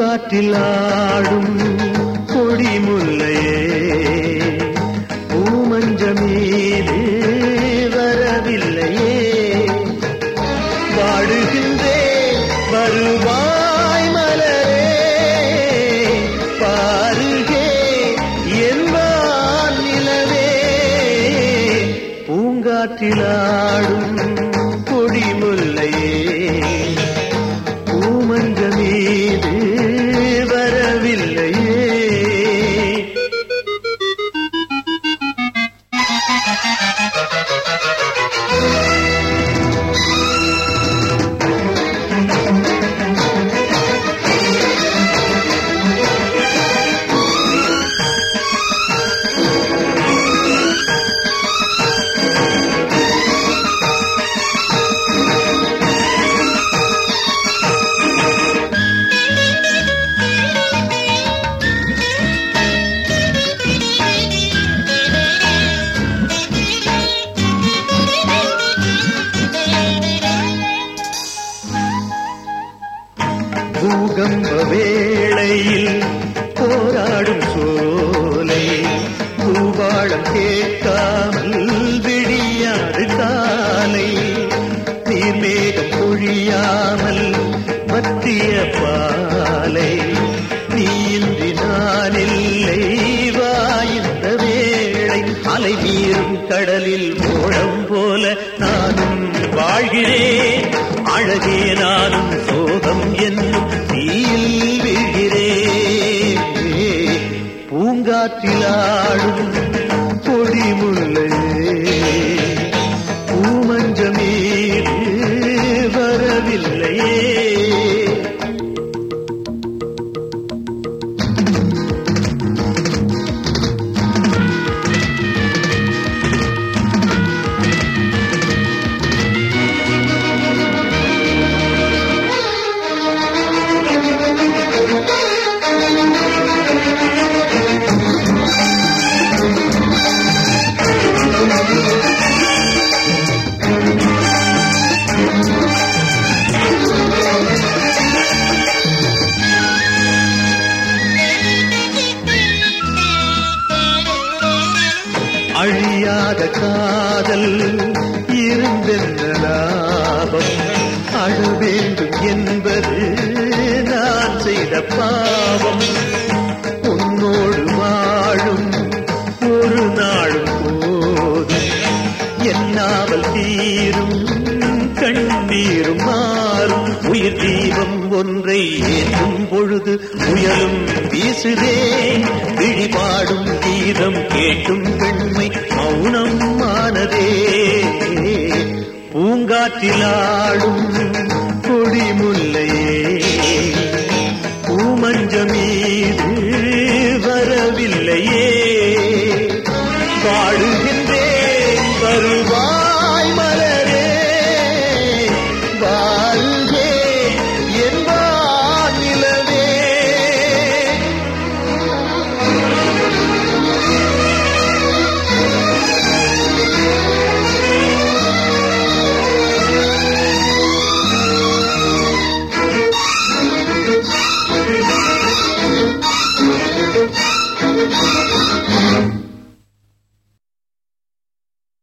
பூங்காற்றில் ஆடும் கொடி முல்லையே பூமஞ்சமீது வரவில்லையே வாடுகின்றேன் வருவாய் மலரே பாருகே என்பான் நிலவே பூங்காற்றிலாடும் கொடி முல்லையே பூமஞ்ச மீது வரவில்லையே பூகம்ப வேளையில் போராடும் சோலை பூவாளம் கேட்காமல் விடியாது காலை நீர்மேகம் பொழியாமல் மத்திய பாலை நீயின்றி நான் இல்லை வா இந்த வேளை அலை மீறும் கடலில் ஓடம் போல நானும் வாழ்கிறேன் அழகே நானும் சோகம் என்னும் தீயில் விழுகிறேன் பூங்காற்றிலாடும் கொடி முல்லையே பூமஞ்சமீது வரவில்லையே அழியாத காதல் இருந்தென்ன லாபம் அழ வேண்டும் என்பது நான் செய்த பாவம் உன்னோடு வாழும் ஒரு நாளும் போதும் என்னாவல் தீரும் கண்ணீரும் மாறும் உயிர் தீபம் ஒன்றை ஏற்றும் பொழுது புயலும் வீசுதே விழிபாடும் கீதம் கேட்டும் பெண்மை மௌனம் ஆனதே பூங்காற்றிலாடும்